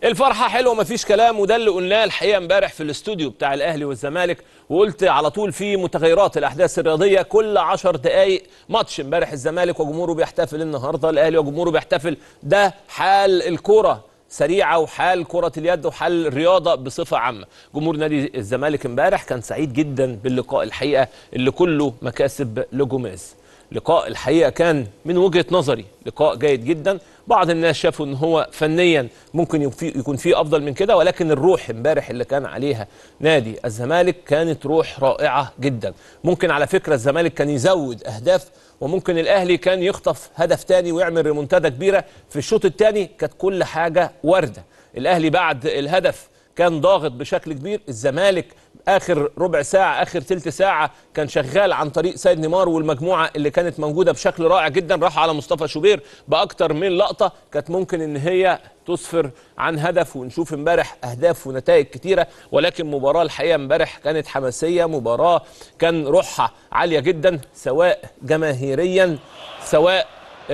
الفرحة حلوة مفيش كلام وده اللي قلناه الحقيقة امبارح في الاستوديو بتاع الأهلي والزمالك وقلت على طول في متغيرات الأحداث الرياضية كل عشر دقايق ماتش امبارح الزمالك وجمهوره بيحتفل النهاردة الأهلي وجمهوره بيحتفل ده حال الكرة سريعة وحال كرة اليد وحال الرياضة بصفة عامة جمهور نادي الزمالك امبارح كان سعيد جدا باللقاء الحقيقة اللي كله مكاسب لجوميز لقاء الحقيقه كان من وجهه نظري لقاء جيد جدا بعض الناس شافوا ان هو فنيا ممكن يكون فيه افضل من كده ولكن الروح امبارح اللي كان عليها نادي الزمالك كانت روح رائعه جدا ممكن على فكره الزمالك كان يزود اهداف وممكن الاهلي كان يخطف هدف تاني ويعمل ريمونتادا كبيره في الشوط الثاني كانت كل حاجه وارده الاهلي بعد الهدف كان ضاغط بشكل كبير الزمالك اخر ربع ساعه اخر ثلث ساعه كان شغال عن طريق سيد نيمار والمجموعه اللي كانت موجوده بشكل رائع جدا راح على مصطفى شوبير باكتر من لقطه كانت ممكن ان هي تسفر عن هدف ونشوف امبارح اهداف ونتائج كتيره ولكن مباراه الحقيقه امبارح كانت حماسيه مباراه كان روحها عاليه جدا سواء جماهيريا سواء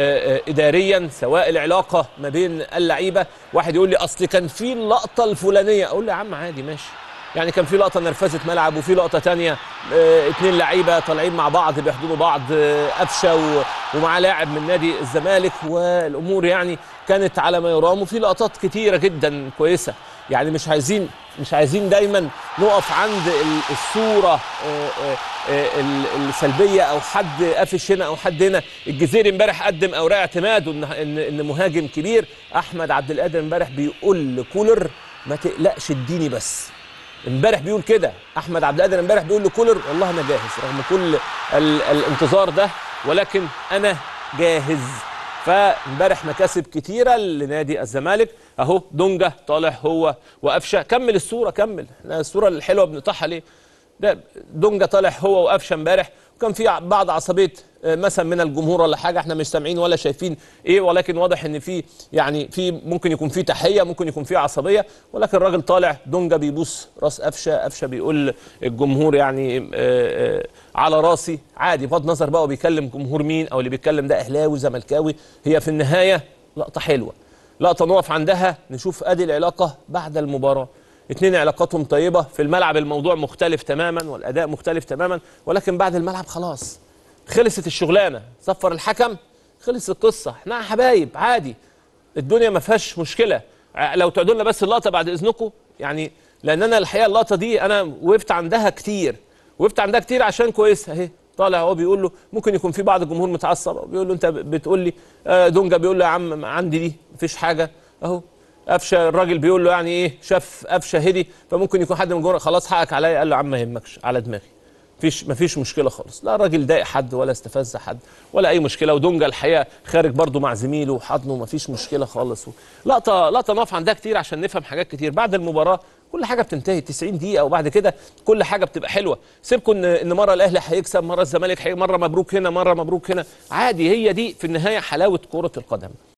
اداريا سواء العلاقه ما بين اللعيبه واحد يقول لي اصل كان في اللقطه الفلانيه اقول له يا عم عادي ماشي يعني كان في لقطه نرفزه ملعب وفي لقطه تانية اه اتنين لعيبه طالعين مع بعض بيحضنوا بعض اه قفشه ومعاه لاعب من نادي الزمالك والامور يعني كانت على ما يرام وفي لقطات كتيره جدا كويسه يعني مش عايزين مش عايزين دايما نقف عند الصوره اه السلبيه او حد قافش هنا او حد هنا الجزيري امبارح قدم اوراق اعتماد ان ان مهاجم كبير احمد عبد القادر امبارح بيقول لكولر ما تقلقش اديني بس امبارح بيقول كده احمد عبد القادر امبارح بيقول لكولر والله انا جاهز رغم كل ال الانتظار ده ولكن انا جاهز فامبارح مكاسب كتيره لنادي الزمالك اهو دونجا طالع هو وقفشه كمل الصوره كمل احنا الصوره الحلوه بنقطعها ليه ده دونجا طالع هو وقفشه امبارح وكان في بعض عصبيه مثلا من الجمهور ولا حاجه احنا مش سامعين ولا شايفين ايه ولكن واضح ان في يعني في ممكن يكون في تحيه ممكن يكون في عصبيه ولكن الراجل طالع دونجا بيبوس راس قفشه قفشه بيقول الجمهور يعني آآ آآ على راسي عادي بغض النظر بقى وبيكلم جمهور مين او اللي بيتكلم ده اهلاوي زملكاوي هي في النهايه لقطه حلوه لقطه نقف عندها نشوف ادي العلاقه بعد المباراه اتنين علاقاتهم طيبه في الملعب الموضوع مختلف تماما والاداء مختلف تماما ولكن بعد الملعب خلاص خلصت الشغلانه صفر الحكم خلص القصه احنا حبايب عادي الدنيا ما فيهاش مشكله لو تعدوا لنا بس اللقطه بعد اذنكم يعني لان انا الحقيقه اللقطه دي انا وقفت عندها كتير وقفت عندها كتير عشان كويسه اهي طالع هو بيقول له ممكن يكون في بعض الجمهور متعصب بيقول له انت بتقول لي دونجا بيقول له يا عم عندي دي مفيش حاجه اهو قفشه الراجل بيقول له يعني ايه شاف قفشه هدي فممكن يكون حد من الجمهور خلاص حقك عليا قال له يا عم ما يهمكش على دماغي مفيش مفيش مشكله خالص لا الراجل ضايق حد ولا استفز حد ولا اي مشكله ودونجا الحقيقه خارج برده مع زميله وحضنه مفيش مشكله خالص لقطه لقطه نقف عندها كتير عشان نفهم حاجات كتير بعد المباراه كل حاجه بتنتهي 90 دقيقه وبعد كده كل حاجه بتبقى حلوه سيبكم ان ان مره الاهلي هيكسب مره الزمالك مره مبروك هنا مره مبروك هنا عادي هي دي في النهايه حلاوه كره القدم